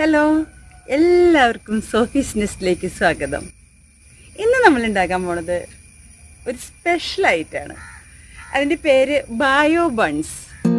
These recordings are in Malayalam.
ഹലോ എല്ലാവർക്കും സോഫീസ് നെസ്റ്റിലേക്ക് സ്വാഗതം ഇന്ന് നമ്മൾ ഉണ്ടാക്കാൻ പോണത് ഒരു സ്പെഷ്യൽ ആയിട്ടാണ് അതിൻ്റെ പേര് ബയോ ബൺസ്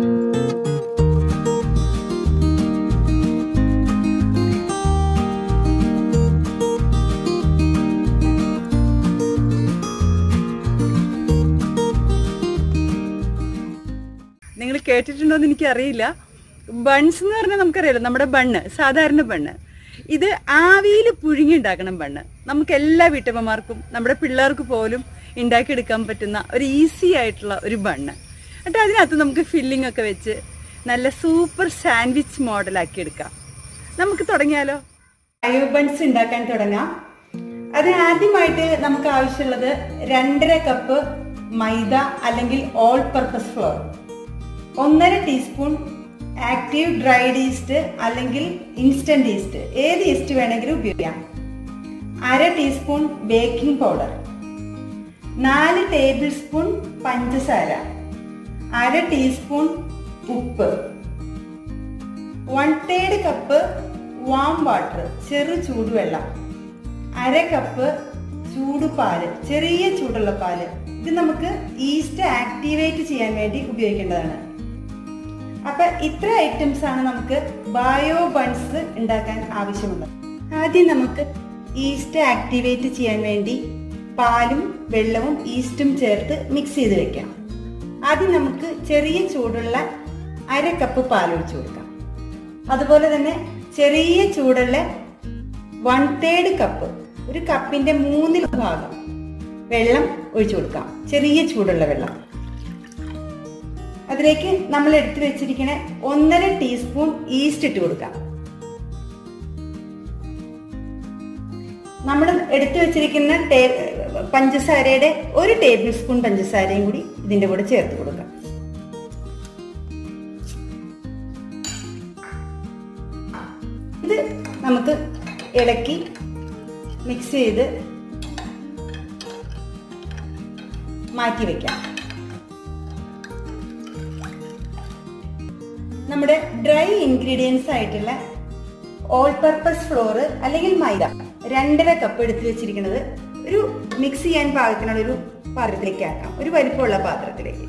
നിങ്ങൾ കേട്ടിട്ടുണ്ടോ എന്ന് എനിക്കറിയില്ല ബൺസ് എന്ന് പറഞ്ഞാൽ നമുക്കറിയാലോ നമ്മുടെ ബണ്ണ് സാധാരണ ബണ്ണ് ഇത് ആവിയിൽ പുഴുങ്ങി ഉണ്ടാക്കണം ബണ്ണ് നമുക്ക് എല്ലാ വീട്ടമ്മമാർക്കും നമ്മുടെ പിള്ളേർക്ക് പോലും ഉണ്ടാക്കിയെടുക്കാൻ പറ്റുന്ന ഒരു ഈസി ആയിട്ടുള്ള ഒരു ബണ്ണ് എന്നിട്ട് അതിനകത്ത് നമുക്ക് ഫില്ലിംഗ് ഒക്കെ വെച്ച് നല്ല സൂപ്പർ സാൻഡ്വിച്ച് മോഡലാക്കി എടുക്കാം നമുക്ക് തുടങ്ങിയാലോ ബയോ ബൺസ് ഉണ്ടാക്കാൻ തുടങ്ങാം അതിന് ആദ്യമായിട്ട് നമുക്ക് ആവശ്യമുള്ളത് രണ്ടര കപ്പ് മൈദ അല്ലെങ്കിൽ ഓൾ പർപ്പസ് ഫ്ലോർ ഒന്നര ടീസ്പൂൺ ആക്റ്റീവ് ഡ്രൈഡ് ഈസ്റ്റ് അല്ലെങ്കിൽ ഇൻസ്റ്റന്റ് ഈസ്റ്റ് ഏത് ഈസ്റ്റ് വേണമെങ്കിലും ഉപയോഗിക്കാം അര ടീസ്പൂൺ ബേക്കിംഗ് പൗഡർ നാല് ടേബിൾ സ്പൂൺ പഞ്ചസാര അര ടീസ്പൂൺ ഉപ്പ് one third cup warm water ചെറു ചൂടുവെള്ളം അര കപ്പ് ചൂടുപാല് ചെറിയ ചൂടുള്ള പാല് ഇത് നമുക്ക് ഈസ്റ്റ് ആക്ടിവേറ്റ് ചെയ്യാൻ വേണ്ടി ഉപയോഗിക്കേണ്ടതാണ് അപ്പൊ ഇത്ര ഐറ്റംസ് ആണ് നമുക്ക് ബയോ ബൺസ് ഉണ്ടാക്കാൻ ആവശ്യമുള്ളത് ആദ്യം നമുക്ക് ഈസ്റ്റ് ആക്ടിവേറ്റ് ചെയ്യാൻ വേണ്ടി പാലും വെള്ളവും ഈസ്റ്റും ചേർത്ത് മിക്സ് ചെയ്ത് വെക്കാം ആദ്യം നമുക്ക് ചെറിയ ചൂടുള്ള അര കപ്പ് പാൽ ഒഴിച്ചു കൊടുക്കാം അതുപോലെ തന്നെ ചെറിയ ചൂടുള്ള വൺ തേർഡ് കപ്പ് ഒരു കപ്പിന്റെ മൂന്നിൽ ഭാഗം വെള്ളം ഒഴിച്ചു കൊടുക്കാം ചെറിയ ചൂടുള്ള വെള്ളം അതിലേക്ക് നമ്മൾ എടുത്തു വെച്ചിരിക്കുന്ന ഒന്നര ടീസ്പൂൺ ഈസ്റ്റ് ഇട്ട് കൊടുക്കാം നമ്മൾ എടുത്തു വെച്ചിരിക്കുന്ന പഞ്ചസാരയുടെ ഒരു ടേബിൾ സ്പൂൺ പഞ്ചസാരയും കൂടി ഇതിന്റെ കൂടെ ചേർത്ത് കൊടുക്കാം ഇത് നമുക്ക് ഇളക്കി മിക്സ് ചെയ്ത് മാറ്റി വെക്കാം നമ്മുടെ ഡ്രൈ ഇൻഗ്രീഡിയൻസ് ആയിട്ടുള്ള ഓൾ പർപ്പസ് ഫ്ലോർ അല്ലെങ്കിൽ മൈദ രണ്ടര കപ്പ് എടുത്ത് വെച്ചിരിക്കുന്നത് ഒരു മിക്സ് ചെയ്യാൻ പാകത്തിനുള്ള ഒരു പാത്രത്തിലേക്ക് ആക്കാം ഒരു വലിപ്പമുള്ള പാത്രത്തിലേക്ക്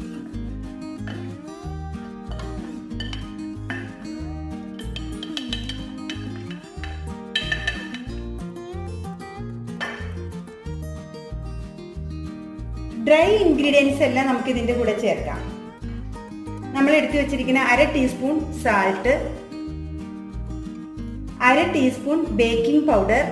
ഡ്രൈ ഇൻഗ്രീഡിയൻസ് എല്ലാം നമുക്ക് ഇതിന്റെ കൂടെ ചേർക്കാം നമ്മൾ എടുത്തു വെച്ചിരിക്കുന്ന അര ടീസ്പൂൺ സാൾട്ട് അര ടീസ്പൂൺ ബേക്കിംഗ് പൗഡർ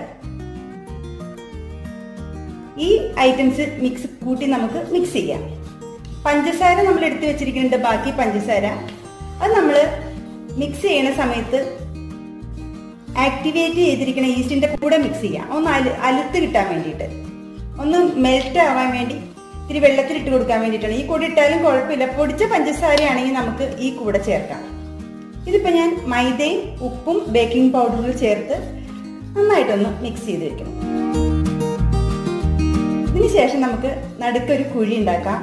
ഈ ഐറ്റംസ് മിക്സ് കൂട്ടി നമുക്ക് മിക്സ് ചെയ്യാം പഞ്ചസാര നമ്മൾ എടുത്തു വെച്ചിരിക്കുന്നുണ്ട് ബാക്കി പഞ്ചസാര അത് നമ്മൾ മിക്സ് ചെയ്യണ സമയത്ത് ആക്ടിവേറ്റ് ചെയ്തിരിക്കുന്ന ഈസ്റ്റിന്റെ കൂടെ മിക്സ് ചെയ്യാം ഒന്ന് അലു അലുത്ത് കിട്ടാൻ വേണ്ടിയിട്ട് ഒന്ന് മെൽറ്റ് ആവാൻ വേണ്ടി ഇത്തിരി വെള്ളത്തിൽ ഇട്ട് കൊടുക്കാൻ വേണ്ടിയിട്ടാണ് ഈ കൂടെ ഇട്ടാലും കുഴപ്പമില്ല പൊടിച്ച പഞ്ചസാരയാണെങ്കിൽ നമുക്ക് ഈ കൂടെ ചേർക്കാം ഇതിപ്പോ ഞാൻ മൈദയും ഉപ്പും ബേക്കിംഗ് പൗഡറും ചേർത്ത് നന്നായിട്ടൊന്ന് മിക്സ് ചെയ്ത് വെക്കണം ഇതിന് ശേഷം നമുക്ക് നടുക്കൊരു കുഴി ഉണ്ടാക്കാം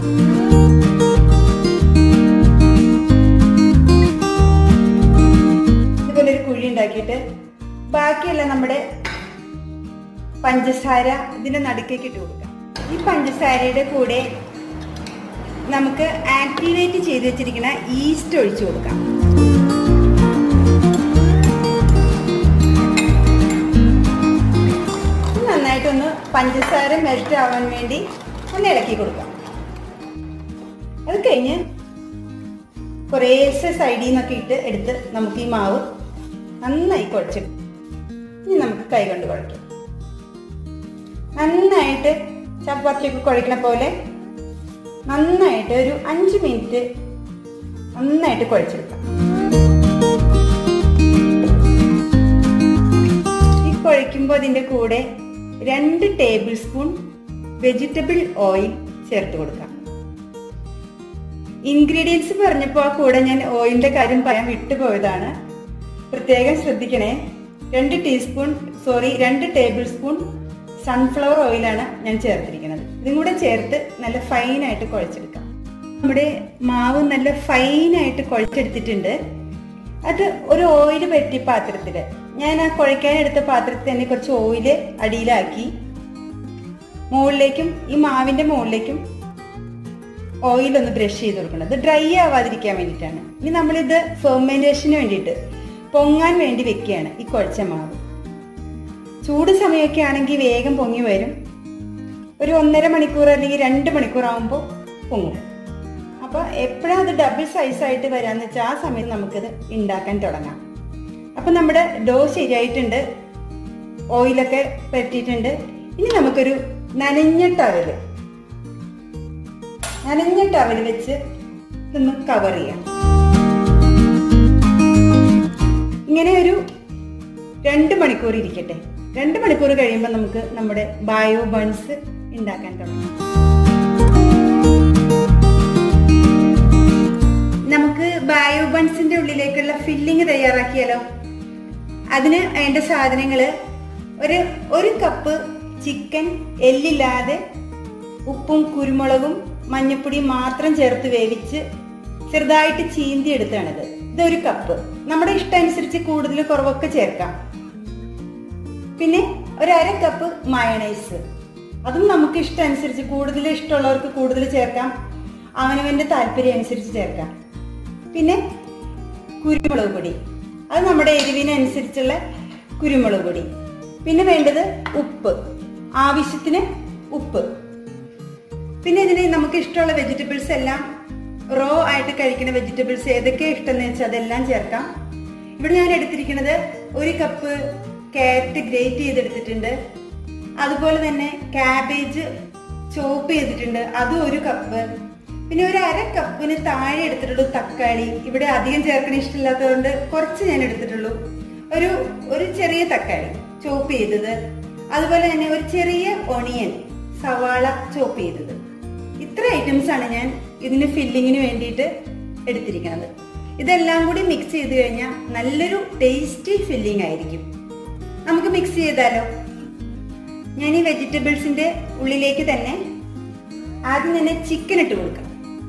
ഇതുപോലെ ഒരു കുഴി ഉണ്ടാക്കിയിട്ട് ബാക്കിയുള്ള നമ്മുടെ പഞ്ചസാര ഇതിന്റെ നടുക്കേക്ക് ഇട്ട് കൊടുക്കാം ഈ പഞ്ചസാരയുടെ കൂടെ നമുക്ക് ആക്ടിവേറ്റ് ചെയ്ത് വെച്ചിരിക്കുന്ന ഈസ്റ്റ് ഒഴിച്ചു കൊടുക്കാം നന്നായിട്ടൊന്ന് പഞ്ചസാര മെൽറ്റ് ആവാൻ വേണ്ടി ഒന്ന് ഇളക്കി കൊടുക്കാം അത് കഴിഞ്ഞ് കുറേശ്ശെ സൈഡിൽ നിന്നൊക്കെ ഇട്ട് എടുത്ത് നമുക്ക് ഈ മാവ് നന്നായി കുഴച്ചെടുക്കും ഇനി നമുക്ക് കൈ കൊണ്ട് കുഴയ്ക്കാം നന്നായിട്ട് ചപ്പാത്തിയൊക്കെ കുഴക്കണ പോലെ നന്നായിട്ട് ഒരു അഞ്ച് മിനിറ്റ് നന്നായിട്ട് കുഴച്ചെടുക്കാം ഈ കുഴയ്ക്കുമ്പോൾ അതിൻ്റെ കൂടെ രണ്ട് ടേബിൾ സ്പൂൺ വെജിറ്റബിൾ ഓയിൽ ചേർത്ത് കൊടുക്കാം ഇൻഗ്രീഡിയൻസ് പറഞ്ഞപ്പോൾ ആ കൂടെ ഞാൻ ഓയിലിന്റെ കാര്യം പറയാൻ വിട്ടുപോയതാണ് പ്രത്യേകം ശ്രദ്ധിക്കണേ രണ്ട് ടീസ്പൂൺ സോറി രണ്ട് ടേബിൾ സ്പൂൺ സൺഫ്ലവർ ഓയിലാണ് ഞാൻ ചേർത്തിരിക്കുന്നത് ഇതും കൂടെ ചേർത്ത് നല്ല ഫൈനായിട്ട് കുഴച്ചെടുക്കാം നമ്മുടെ മാവ് നല്ല ഫൈനായിട്ട് കുഴച്ചെടുത്തിട്ടുണ്ട് അത് ഒരു ഓയിൽ പറ്റി പാത്രത്തിൽ ഞാൻ ആ കുഴയ്ക്കാൻ എടുത്ത പാത്രത്തിൽ തന്നെ കുറച്ച് ഓയിൽ അടിയിലാക്കി മുകളിലേക്കും ഈ മാവിന്റെ മുകളിലേക്കും ഓയിൽ ഒന്ന് ബ്രഷ് ചെയ്ത് കൊടുക്കണം ഇത് ഡ്രൈ ആവാതിരിക്കാൻ വേണ്ടിയിട്ടാണ് ഇനി നമ്മളിത് ഫെർമെന്റേഷന് വേണ്ടിയിട്ട് പൊങ്ങാൻ വേണ്ടി വെക്കുകയാണ് ഈ കുഴച്ച മാവ് ചൂട് സമയമൊക്കെ ആണെങ്കിൽ വേഗം പൊങ്ങി വരും ഒരു ഒന്നര മണിക്കൂർ അല്ലെങ്കിൽ രണ്ട് മണിക്കൂർ ആകുമ്പോൾ പൊങ്ങും അപ്പൊ എപ്പോഴാണ് അത് ഡബിൾ സൈസ് ആയിട്ട് വരാന്ന് വെച്ചാൽ ആ സമയത്ത് നമുക്കിത് ഉണ്ടാക്കാൻ തുടങ്ങാം അപ്പൊ നമ്മുടെ ഡോ ശരിയായിട്ടുണ്ട് ഓയിലൊക്കെ പറ്റിയിട്ടുണ്ട് ഇനി നമുക്കൊരു നനഞ്ഞ ടവല് നനഞ്ഞ ടവൽ വെച്ച് ഇതൊന്ന് കവർ ചെയ്യാം ഇങ്ങനെ ഒരു രണ്ട് മണിക്കൂർ ഇരിക്കട്ടെ രണ്ട് മണിക്കൂർ കഴിയുമ്പോൾ നമുക്ക് നമ്മുടെ ബയോ ബൺസ് ഉണ്ടാക്കാൻ തുടങ്ങാം നമുക്ക് ബയോ ബൺസിന്റെ ഉള്ളിലേക്കുള്ള ഫില്ലിങ് തയ്യാറാക്കിയാലോ അതിന് വേണ്ട സാധനങ്ങള് ഒരു ഒരു കപ്പ് ചിക്കൻ എല്ലില്ലാതെ ഉപ്പും കുരുമുളകും മഞ്ഞപ്പൊടിയും മാത്രം ചേർത്ത് വേവിച്ച് ചെറുതായിട്ട് ചീന്തി എടുത്താണിത് ഇതൊരു കപ്പ് നമ്മുടെ ഇഷ്ടം അനുസരിച്ച് കൂടുതൽ കുറവൊക്കെ ചേർക്കാം പിന്നെ ഒരു അര കപ്പ് മയണൈസ് അതും നമുക്ക് ഇഷ്ടം അനുസരിച്ച് കൂടുതൽ ഇഷ്ടമുള്ളവർക്ക് കൂടുതൽ ചേർക്കാം അവനവന്റെ താല്പര്യം അനുസരിച്ച് ചേർക്കാം പിന്നെ കുരുമുളക് പൊടി അത് നമ്മുടെ എരിവിനനുസരിച്ചുള്ള കുരുമുളക് പൊടി പിന്നെ വേണ്ടത് ഉപ്പ് ആവശ്യത്തിന് ഉപ്പ് പിന്നെ ഇതിന് നമുക്ക് ഇഷ്ടമുള്ള വെജിറ്റബിൾസ് എല്ലാം റോ ആയിട്ട് കഴിക്കുന്ന വെജിറ്റബിൾസ് ഏതൊക്കെ ഇഷ്ടമെന്ന് വെച്ചാൽ അതെല്ലാം ചേർക്കാം ഇവിടെ ഞാൻ എടുത്തിരിക്കുന്നത് ഒരു കപ്പ് ക്യാരറ്റ് ഗ്രേറ്റ് ചെയ്തെടുത്തിട്ടുണ്ട് അതുപോലെ തന്നെ ക്യാബേജ് ചോപ്പ് ചെയ്തിട്ടുണ്ട് അതും ഒരു കപ്പ് പിന്നെ ഒരു അര കപ്പിന് താഴെ എടുത്തിട്ടുള്ളൂ തക്കാളി ഇവിടെ അധികം ചേർക്കണ ഇഷ്ടമില്ലാത്തതുകൊണ്ട് കുറച്ച് ഞാൻ എടുത്തിട്ടുള്ളൂ ഒരു ഒരു ചെറിയ തക്കാളി ചോപ്പ് ചെയ്തത് അതുപോലെ തന്നെ ഒരു ചെറിയ ഒണിയൻ സവാള ചോപ്പ് ചെയ്തത് ഇത്ര ഐറ്റംസ് ആണ് ഞാൻ ഇതിന് ഫില്ലിങ്ങിന് വേണ്ടിയിട്ട് എടുത്തിരിക്കുന്നത് ഇതെല്ലാം കൂടി മിക്സ് ചെയ്ത് കഴിഞ്ഞാൽ നല്ലൊരു ടേസ്റ്റി ഫില്ലിംഗ് ആയിരിക്കും നമുക്ക് മിക്സ് ചെയ്താലോ ഞാൻ ഈ വെജിറ്റബിൾസിന്റെ ഉള്ളിലേക്ക് തന്നെ ആദ്യം തന്നെ ചിക്കൻ ഇട്ട് കൊടുക്കാം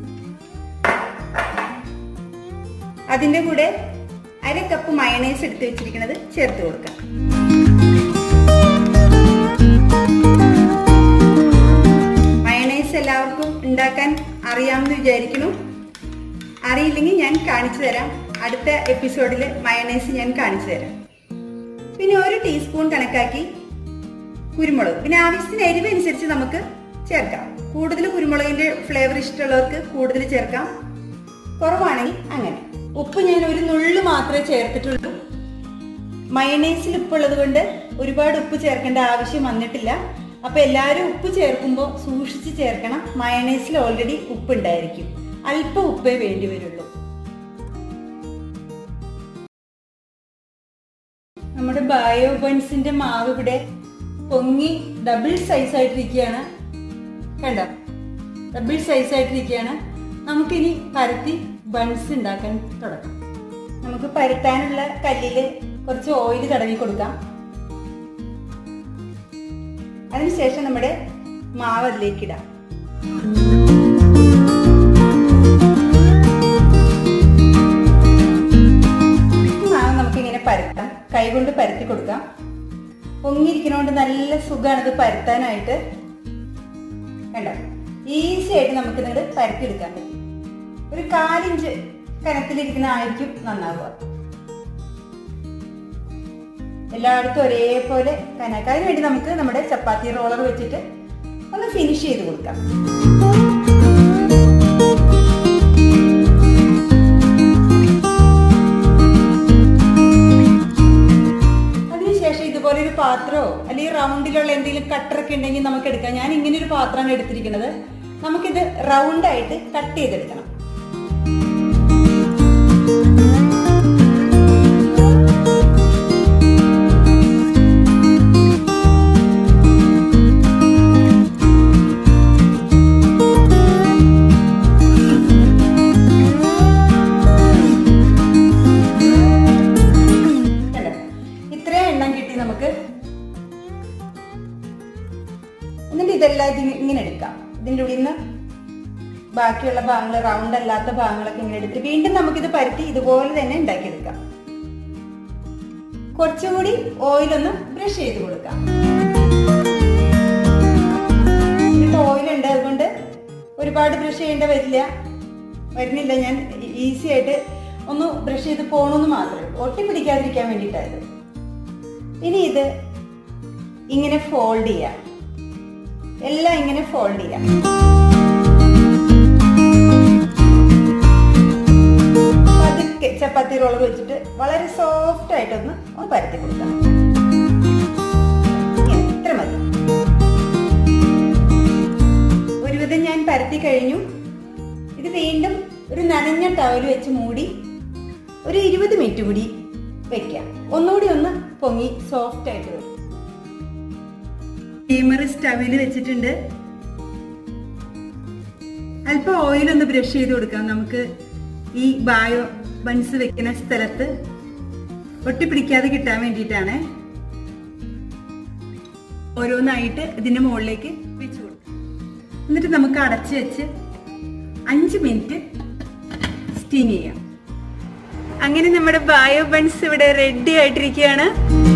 അതിന്റെ കൂടെ അര കപ്പ് മയണൈസ് എടുത്ത് വെച്ചിരിക്കുന്നത് ചേർത്ത് കൊടുക്കാം മയണൈസ് എല്ലാവർക്കും ഉണ്ടാക്കാൻ അറിയാമെന്ന് വിചാരിക്കുന്നു അറിയില്ലെങ്കിൽ ഞാൻ കാണിച്ചു തരാം അടുത്ത എപ്പിസോഡിൽ മയണൈസ് ഞാൻ കാണിച്ചു തരാം പിന്നെ ഒരു ടീസ്പൂൺ കണക്കാക്കി കുരുമുളക് പിന്നെ ആവശ്യത്തിന് എരിവ് അനുസരിച്ച് നമുക്ക് ചേർക്കാം കൂടുതൽ കുരുമുളകിന്റെ ഫ്ലേവർ ഇഷ്ടമുള്ളവർക്ക് കൂടുതൽ ചേർക്കാം കുറവാണെങ്കിൽ അങ്ങനെ ഉപ്പ് ഞാൻ ഒരു നുള്ളു മാത്രമേ ചേർത്തിട്ടുള്ളൂ മയണൈസിൽ ഉപ്പുള്ളത് കൊണ്ട് ഒരുപാട് ഉപ്പ് ചേർക്കേണ്ട ആവശ്യം വന്നിട്ടില്ല അപ്പൊ എല്ലാവരും ഉപ്പ് ചേർക്കുമ്പോൾ സൂക്ഷിച്ച് ചേർക്കണം മയണൈസിൽ ഓൾറെഡി ഉപ്പ് ഉണ്ടായിരിക്കും അല്പം ഉപ്പേ വേണ്ടി വരുള്ളൂ നമ്മുടെ ബയോ ബൺസിന്റെ മാവ് ഇവിടെ പൊങ്ങി ഡബിൾ സൈസ് ആയിട്ടിരിക്കുകയാണ് കണ്ടോ ഡബിൾ സൈസ് ആയിട്ടിരിക്കുകയാണ് നമുക്കിനി പരത്തി ബൺസ് ഉണ്ടാക്കാൻ തുടങ്ങാം നമുക്ക് പരത്താനുള്ള കല്ലില് കുറച്ച് ഓയിൽ തടവി കൊടുക്കാം അതിനുശേഷം നമ്മുടെ മാവ് അതിലേക്ക് ഇടാം മാവ് നമുക്ക് ഇങ്ങനെ പരത്താം കൈകൊണ്ട് പരത്തി കൊടുക്കാം പൊങ്ങിയിരിക്കുന്നതുകൊണ്ട് നല്ല സുഖമാണ് ഇത് പരത്താനായിട്ട് കണ്ടോ ഈസി ആയിട്ട് നമുക്ക് ഇത് പരത്തിയെടുക്കാൻ പറ്റും ഒരു കാലിഞ്ച് കനത്തിലിരിക്കുന്ന ആയിരിക്കും നന്നാവുക എല്ലായിടത്തും ഒരേപോലെ കനക്കാൻ അതിന് വേണ്ടി നമുക്ക് നമ്മുടെ ചപ്പാത്തി റോളർ വെച്ചിട്ട് ഒന്ന് ഫിനിഷ് ചെയ്ത് കൊടുക്കാം അതിനുശേഷം ഇതുപോലെ ഒരു പാത്രമോ അല്ലെങ്കിൽ റൗണ്ടിലുള്ള എന്തെങ്കിലും കട്ടറൊക്കെ ഉണ്ടെങ്കിൽ നമുക്ക് എടുക്കാം ഞാൻ ഇങ്ങനെ ഒരു പാത്രമാണ് എടുത്തിരിക്കുന്നത് നമുക്കിത് റൗണ്ട് ആയിട്ട് കട്ട് ചെയ്തെടുക്കണം കണ്ടോ? ഇത്രയും എണ്ണം കിട്ടി നമുക്ക് എന്നിട്ട് ഇതെല്ലാം ഇതിന് ഇങ്ങനെ എടുക്കാം ഇതിൻ്റെ ഉള്ളിൽ നിന്ന് ബാക്കിയുള്ള ഭാഗങ്ങൾ റൗണ്ട് അല്ലാത്ത ഭാഗങ്ങളൊക്കെ ഇങ്ങനെ എടുത്ത് വീണ്ടും നമുക്കിത് പരത്തി ഇതുപോലെ തന്നെ ഉണ്ടാക്കിയെടുക്കാം കുറച്ചുകൂടി ഓയിലൊന്ന് ബ്രഷ് ചെയ്ത് കൊടുക്കാം ഇതിൽ ഓയിലുണ്ട് അതുകൊണ്ട് ഒരുപാട് ബ്രഷ് ചെയ്യേണ്ട വരില്ല വരുന്നില്ല ഞാൻ ഈസി ആയിട്ട് ഒന്ന് ബ്രഷ് ചെയ്ത് പോകണമെന്ന് മാത്രമേ ഒട്ടി പിടിക്കാതിരിക്കാൻ വേണ്ടിയിട്ടായത് ഇനി ഇത് ഇങ്ങനെ ഫോൾഡ് ചെയ്യാം എല്ലാം ഇങ്ങനെ ഫോൾഡ് ചെയ്യാം പതുക്കെ ചപ്പാത്തി റോളർ വെച്ചിട്ട് വളരെ സോഫ്റ്റ് ആയിട്ടൊന്ന് ഒന്ന് പരത്തി കൊടുക്കാം ഇങ്ങനെ, ഇത്ര മതി ഒരുവിധം ഞാൻ പരത്തി കഴിഞ്ഞു ഇത് വീണ്ടും ഒരു നനഞ്ഞ ടവൽ വെച്ച് മൂടി ഒരു ഇരുപത് മിനിറ്റ് കൂടി വെക്കാം ഒന്നുകൂടി ഒന്ന് പൊങ്ങി സോഫ്റ്റ് ആയിട്ട് വരും സ്റ്റീമർ സ്റ്റവിൽ വെച്ചിട്ടുണ്ട് അല്പം ഓയിൽ ഒന്ന് ബ്രഷ് ചെയ്ത് കൊടുക്കാം നമുക്ക് ഈ ബായോ ബൺസ് വെക്കുന്ന സ്ഥലത്ത് ഒട്ടിപ്പിടിക്കാതെ കിട്ടാൻ വേണ്ടിയിട്ടാണ് ഓരോന്നായിട്ട് ഇതിന്റെ മുകളിലേക്ക് വെച്ച് കൊടുക്കാം എന്നിട്ട് നമുക്ക് അടച്ച് വെച്ച് അഞ്ച് മിനിറ്റ് സ്റ്റീം ചെയ്യാം അങ്ങനെ നമ്മുടെ ബായോ ബൺസ് ഇവിടെ റെഡി ആയിട്ടിരിക്കുകയാണ്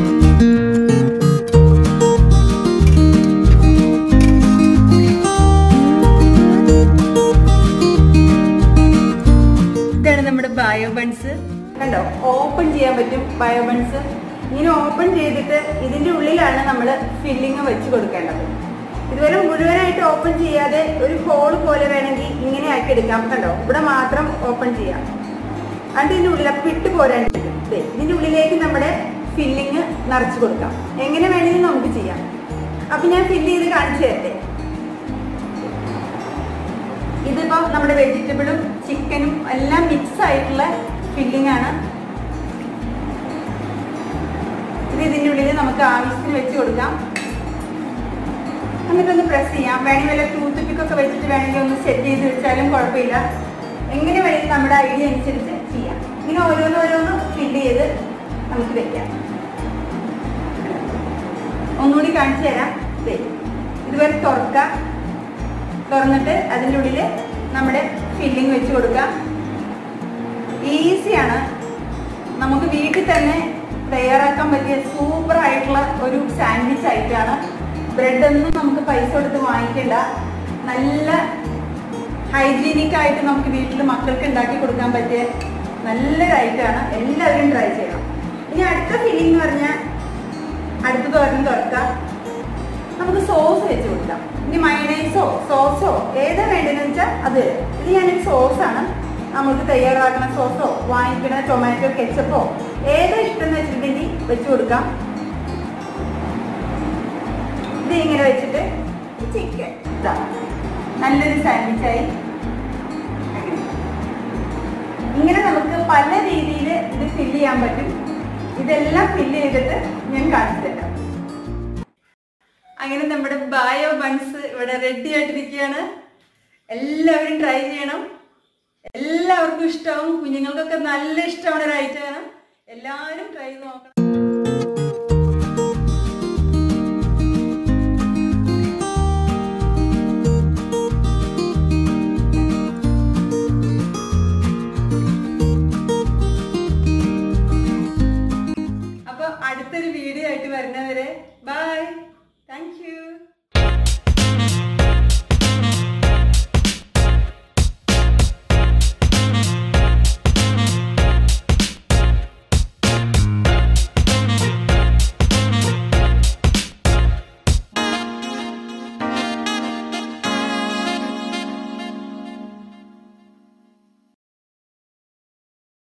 ഇതാണ് നമ്മുടെ ബയോ ബൺസ് കണ്ടോ ഓപ്പൺ ചെയ്യാൻ പറ്റും ബയോ ബൺസ് ഇങ്ങനെ ഓപ്പൺ ചെയ്തിട്ട് ഇതിന്റെ ഉള്ളിലാണ് നമ്മൾ ഫില്ലിങ് വെച്ച് കൊടുക്കേണ്ടത് ഇതുവരെ മുഴുവനായിട്ട് ഓപ്പൺ ചെയ്യാതെ ഒരു ഹോൾ പോലെ വേണമെങ്കിൽ ഇങ്ങനെ ആക്കി എടുക്കാം കണ്ടോ ഇവിടെ മാത്രം ഓപ്പൺ ചെയ്യാം എന്നിട്ട് ഇതിന്റെ ഉള്ളിൽ വിട്ട് പോരാണ്ട് ദേ, ഇതിന്റെ ഉള്ളിലേക്ക് നമ്മുടെ ഫില്ലിങ് നിറച്ച് കൊടുക്കാം എങ്ങനെ വേണമെങ്കിലും നമുക്ക് ചെയ്യാം അപ്പൊ ഞാൻ ഫില്ല് ചെയ്ത് കാണിച്ചു തരട്ടെ ഇതിപ്പോ നമ്മുടെ വെജിറ്റബിളും ചിക്കനും എല്ലാം മിക്സ് ആയിട്ടുള്ള ഫില്ലിംഗ് ആണ് ഇത് ഇതിൻ്റെ ഉള്ളിൽ നമുക്ക് ആവശ്യത്തിന് വെച്ച് കൊടുക്കാം എന്നിട്ടൊന്ന് പ്രസ് ചെയ്യാം വേണമെങ്കിൽ വല്ല ടൂത്ത് പിക്കൊക്കെ വെച്ചിട്ട് വേണമെങ്കിൽ ഒന്ന് സെറ്റ് ചെയ്ത് വെച്ചാലും കുഴപ്പമില്ല എങ്ങനെ വേണമെങ്കിൽ നമ്മുടെ ഐഡിയ അനുസരിച്ച് ചെയ്യാം ഇങ്ങനെ ഓരോന്ന് ഓരോന്ന് ഫില്ല് ചെയ്ത് നമുക്ക് വെക്കാം ഒന്നുകൂടി കാണിച്ചു തരാം ദേ, ഇതുപോലെ തുറക്കാം തുറന്നിട്ട് അതിൻ്റെ ഉള്ളിൽ നമ്മുടെ ഫില്ലിംഗ് വെച്ച് കൊടുക്കാം ഈസിയാണ് നമുക്ക് വീട്ടിൽ തന്നെ തയ്യാറാക്കാൻ പറ്റിയ സൂപ്പർ ആയിട്ടുള്ള ഒരു സാൻഡ്വിച്ച് ആയിട്ടാണ് ബ്രെഡ് ഒന്നും നമുക്ക് പൈസ കൊടുത്ത് വാങ്ങിക്കണ്ട നല്ല ഹൈജീനിക് ആയിട്ട് നമുക്ക് വീട്ടിൽ മക്കൾക്ക് ഉണ്ടാക്കി കൊടുക്കാൻ പറ്റിയ നല്ലൊരു ഐറ്റമാണ് എല്ലാവരും ട്രൈ ചെയ്യണം ഇനി അടുത്ത ഫില്ലിംഗ് എന്ന് പറഞ്ഞാൽ അടുത്ത തോരൻ തുറക്കാം നമുക്ക് സോസ് വെച്ച് കൊടുക്കാം ഇനി മയണൈസോ സോസോ ഏതാ വേണ്ടതെന്ന് വെച്ചാൽ അത് ഇത് ഞാനൊരു സോസാണ് നമുക്ക് തയ്യാറാക്കുന്ന സോസോ വാങ്ങിക്കണ ടൊമാറ്റോ കെച്ചപ്പോ ഏതാ ഇഷ്ടം എന്ന് വെച്ചിട്ടുണ്ടെങ്കിൽ വെച്ച് കൊടുക്കാം ഇത് ഇങ്ങനെ വെച്ചിട്ട് ചിക്കൻ ഇതാ നല്ലൊരു സാൻഡ്വിച്ചായി അങ്ങനെ. ഇങ്ങനെ നമുക്ക് പല രീതിയിൽ ഇത് ഫില്ല് ചെയ്യാൻ പറ്റും ഇതെല്ലാം ഫില്ല് ചെയ്തിട്ട് ഞാൻ കാണിച്ചു തരാം അങ്ങനെ നമ്മുടെ ബയോ ബൺസ് ഇവിടെ റെഡി ആയിട്ടിരിക്കുകയാണ് എല്ലാവരും ട്രൈ ചെയ്യണം എല്ലാവർക്കും ഇഷ്ടമാവും കുഞ്ഞുങ്ങൾക്കൊക്കെ നല്ല ഇഷ്ടമാണ് ഒരു ഐറ്റമാണ് എല്ലാവരും ട്രൈ ചെയ്ത് നോക്കണം അപ്പൊ അടുത്തൊരു വീഡിയോ ആയിട്ട് വരുന്നവരെ ബൈ താങ്ക് യു